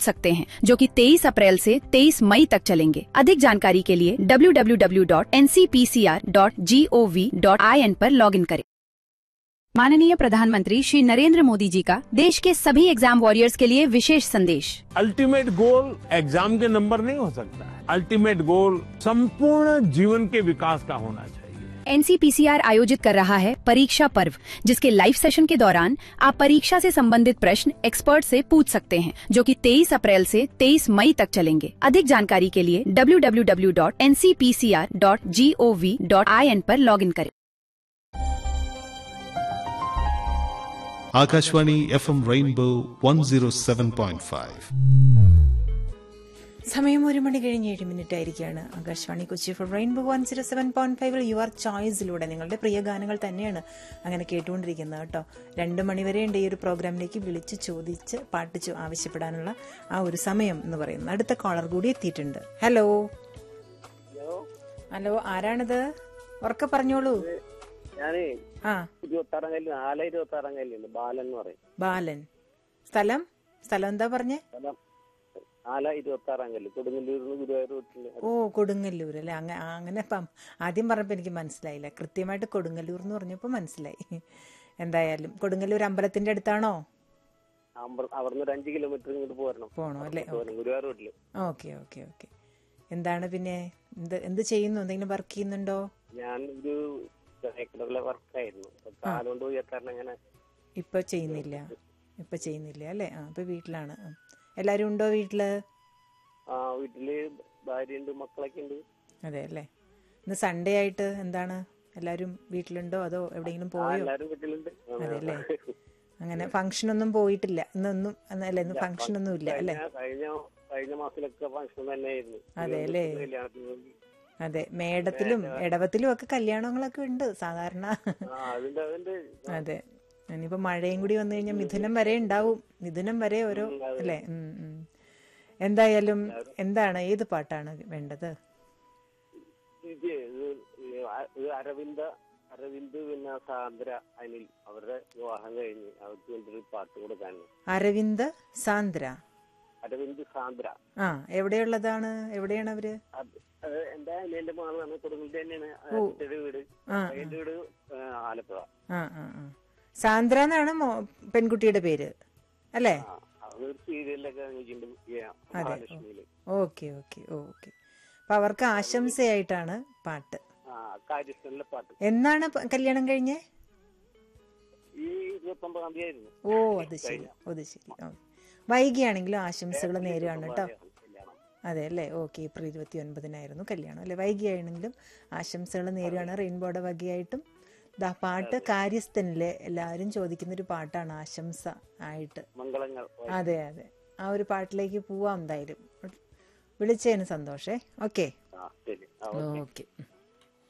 सकते हैं जो कि 23 अप्रैल से 23 मई तक चलेंगे अधिक जानकारी के लिए www.ncpcr.gov.in पर लॉगिन करें माननीय प्रधानमंत्री श्री नरेंद्र मोदी जी का देश के सभी एग्जाम वॉरियर्स के लिए विशेष संदेश अल्टीमेट गोल एग्जाम के नंबर नहीं हो सकता है अल्टीमेट गोल संपूर्ण जीवन के विकास का होना चाहिए एनसीपीसीआर आयोजित कर रहा है परीक्षा पर्व जिसके लाइव सेशन के दौरान आप परीक्षा से संबंधित प्रश्न एक्सपर्ट से पूछ सकते हैं जो कि 23 अप्रैल से 23 मई तक चलेंगे अधिक जानकारी के लिए www.ncpcr.gov.in पर लॉगिन करें Akashvani F M Rainbow one zero seven point five സമയം ഒരു മണി കഴിഞ്ഞ് ഏഴ് മിനിറ്റ് ആയിരിക്കുകയാണ് Akashvani Kochi for Rainbow one zero seven point ഫൈവിൽ യുവർ ചോയ്സിലൂടെ നിങ്ങളുടെ പ്രിയ ഗാനങ്ങൾ തന്നെയാണ് അങ്ങനെ കേട്ടുകൊണ്ടിരിക്കുന്നത് കേട്ടോ രണ്ട് മണിവരെയുണ്ട് ഈ ഒരു പ്രോഗ്രാമിലേക്ക് വിളിച്ച് ചോദിച്ച് പാട്ട് ചോ- ആവശ്യപ്പെടാനുള്ള ആ ഒരു സമയം എന്ന് പറയുന്നത് അടുത്ത കോളർ കൂടി എത്തിയിട്ടുണ്ട് ഹലോ ഹലോ ആരാണിത് ഉറക്കെ പറഞ്ഞോളൂ ഞാനേ ആ ഇരുപത്താറാം കല്ല് നാല് ഇരുപത്താറാം കല്ലുണ്ട് ബാലൻ എന്ന് പറയും ബാലൻ സ്ഥലം സ്ഥലം എന്താ പറഞ്ഞേ സ്ഥലം നാല ഇരുപത്താറാം കല്ല് കൊടുങ്ങല്ലൂരിന്ന് ഗുരുവായൂർ റൂട്ടില് ഓ കൊടുങ്ങല്ലൂർ അല്ലേ അങ്ങനെ അങ്ങനെ ഇപ്പം ആദ്യം പറഞ്ഞപ്പോൾ എനിക്ക് മനസ്സിലായില്ല കൃത്യമായിട്ട് കൊടുങ്ങല്ലൂർ എന്ന് പറഞ്ഞപ്പോൾ മനസ്സിലായി എന്തായാലും കൊടുങ്ങല്ലൂർ അമ്പലത്തിന്റെ അടുത്താണോ അമ്പ- അവിടുന്ന് ഒരു അഞ്ച് കിലോമീറ്റർ ഇങ്ങോട്ട് പോരണം പോണോ അല്ലേ പോരണം. ഗുരുവായൂർ റൂട്ടില് ഓക്കെ ഓക്കെ ഓക്കെ എന്താണ് പിന്നെ എന്ത് എന്ത് ചെയ്യുന്നു എന്തെങ്കിലും വർക്ക് ചെയ്യുന്നുണ്ടോ ഞാൻ ഒരു ചായക്കടയിലെ വർക്കായിരുന്നു കാലുകൊണ്ട് ഉയർത്താറിന് അങ്ങനെ ഇപ്പൊ ചെയ്യുന്നില്ല ഇപ്പൊ ചെയ്യുന്നില്ല അല്ലേ ആ ഇപ്പൊ വീട്ടിലാണ് ആ. എല്ലാരും ഉണ്ടോ വീട്ടില് ആ വീട്ടില് ഭാര്യയുണ്ട് മക്കളൊക്കെ ഉണ്ട് അതെ അല്ലേ ഇന്ന് സൺഡേ ആയിട്ട് എന്താണ് എല്ലാരും വീട്ടിലുണ്ടോ അതോ എവിടെയെങ്കിലും ആ, പോയോ എല്ലാരും വീട്ടിലുണ്ട് ആ, അതെ അല്ലേ അങ്ങനെ ഫംഗ്ഷൻ ഒന്നും പോയിട്ടില്ല ഇന്നൊന്നും അല്ല ഇന്ന് ഫംഗ്ഷൻ ഒന്നും ഇല്ല അല്ലേ കഴിഞ്ഞ കഴിഞ്ഞ കഴിഞ്ഞ മാസത്തിലൊക്കെ ഫംഗ്ഷൻ തന്നെയായിരുന്നു അതെ അല്ലേ? കല്യാണത്തിന് വേണ്ടി അതെ മേടത്തിലും ഇടവത്തിലും ഒക്കെ കല്യാണങ്ങളൊക്കെ ഉണ്ട് സാധാരണ ആ അതിന്റെ അതിന്റെ അതെ ഇനിയിപ്പോ മഴയും കൂടി വന്നു കഴിഞ്ഞാൽ മിഥുനം വരെ ഉണ്ടാവും മിഥുനം വരെ ഓരോ ഉം, അതെ. അല്ലേ ഉം, ഉം. എന്തായാലും എന്താണ് ഏത് പാട്ടാണ് വേണ്ടത് ഇത് ഇത് ഇത് അരവിന്ദ അരവിന്ദ് പിന്നെ സാന്ദ്ര അനിൽ അവരുടെ വിവാഹം കഴിഞ്ഞ് അവർക്ക് വേണ്ടി പാട്ട് കൊടുക്കാനും അരവിന്ദ് സാന്ദ്ര അരവിന്ദ് സാന്ദ്ര ആ എവിടെയുള്ളതാണ് എവിടെയാണ് അവര് അത് അത് എന്റെ അനിയന്റെ മകളാണ് കൊടുങ്ങല്ലൂർ തന്നെയാണ് ഓ. എന്റെ വീട് ആ എന്റെ വീട് ആ, ആലപ്പുഴ ആ ആ ആ സാന്ദ്ര എന്നാണ് മോ- പെൺകുട്ടിയുടെ പേര് അല്ലേ ആ അത് സീരിയലൊക്കെ അഭിനയിച്ചിട്ടുണ്ട് ഈ മഹാലക്ഷ്മിയില് ഓക്കെ ഓക്കെ ഓക്കെ അപ്പൊ അവർക്ക് ആശംസയായിട്ടാണ് പാട്ട് ആ കാര്യസ്ഥനിലെ പാട്ട് എന്നാണ് പ- കല്യാണം കഴിഞ്ഞേ ഈ ഇരുപത്തി ഒമ്പതാം തീയതി ആയിരുന്നു ഓ അത് ശരി അത് ശരി ഓ വൈകിയാണെങ്കിലും ആശംസകൾ നേരുകയാണ് കേട്ടോ കല്യാണം അതെ അല്ലേ ഓക്കെ ഏപ്രിൽ ഇരുപത്തി ഒൻപതിനായിരുന്നു കല്യാണം അല്ലെ വൈകിയാണെങ്കിലും ആശംസകൾ നേരുകയാണ് റെയിൻബോയുടെ വകയായിട്ടും ദാ പാട്ട് കാര്യസ്ഥനിലെ എല്ലാവരും ചോദിക്കുന്ന ഒരു പാട്ടാണ് ആശംസ ആയിട്ട് മംഗളങ്ങൾ അതെ അതെ ആ ഒരു പാട്ടിലേക്ക് പോവാം എന്തായാലും വിളിച്ചതിന് സന്തോഷേ ഓക്കെ ആ ശരി ആ ഓക്കെ ഓക്കെ